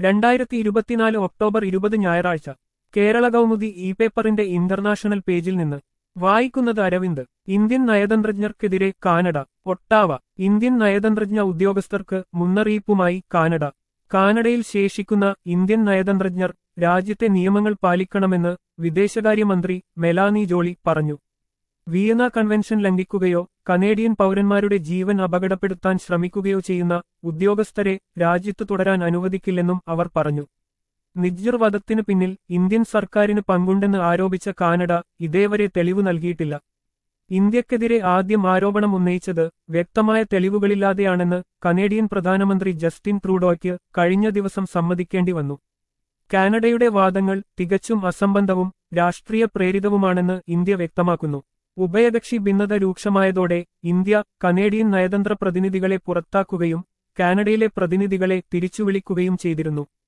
രണ്ടായിരത്തി ഇരുപത്തിനാല് ഒക്ടോബർ ഇരുപത് ഞായറാഴ്ച കേരള കൗമുദി ഇ പേപ്പറിന്റെ ഇന്റർനാഷണൽ പേജിൽ നിന്ന് വായിക്കുന്നത് അരവിന്ദ് ഇന്ത്യൻ നയതന്ത്രജ്ഞർക്കെതിരെ കാനഡ ഒട്ടാവ ഇന്ത്യൻ നയതന്ത്രജ്ഞ ഉദ്യോഗസ്ഥർക്ക് മുന്നറിയിപ്പുമായി കാനഡ കാനഡയിൽ ശേഷിക്കുന്ന ഇന്ത്യൻ നയതന്ത്രജ്ഞർ രാജ്യത്തെ നിയമങ്ങൾ പാലിക്കണമെന്ന് വിദേശകാര്യമന്ത്രി മെലാനി ജോളി പറഞ്ഞു വിയന്ന കൺവെൻഷൻ ലംഘിക്കുകയോ കനേഡിയൻ പൗരന്മാരുടെ ജീവൻ അപകടപ്പെടുത്താൻ ശ്രമിക്കുകയോ ചെയ്യുന്ന ഉദ്യോഗസ്ഥരെ രാജ്യത്തു തുടരാൻ അനുവദിക്കില്ലെന്നും അവർ പറഞ്ഞു നിജ്ജർ വധത്തിനു പിന്നിൽ ഇന്ത്യൻ സർക്കാരിന് പങ്കുണ്ടെന്ന് ആരോപിച്ച കാനഡ ഇതേവരെ തെളിവ് നൽകിയിട്ടില്ല ഇന്ത്യക്കെതിരെ ആദ്യം ആരോപണം ഉന്നയിച്ചത് വ്യക്തമായ തെളിവുകളില്ലാതെയാണെന്ന് കനേഡിയൻ പ്രധാനമന്ത്രി ജസ്റ്റിൻ ട്രൂഡോയ്ക്ക് കഴിഞ്ഞ ദിവസം സമ്മതിക്കേണ്ടി വന്നു കാനഡയുടെ വാദങ്ങൾ തികച്ചും അസംബന്ധവും രാഷ്ട്രീയ പ്രേരിതവുമാണെന്ന് ഇന്ത്യ വ്യക്തമാക്കുന്നു ഉഭയകക്ഷി ഭിന്നത രൂക്ഷമായതോടെ ഇന്ത്യ കനേഡിയൻ നയതന്ത്ര പ്രതിനിധികളെ പുറത്താക്കുകയും കാനഡയിലെ പ്രതിനിധികളെ തിരിച്ചുവിളിക്കുകയും ചെയ്തിരുന്നു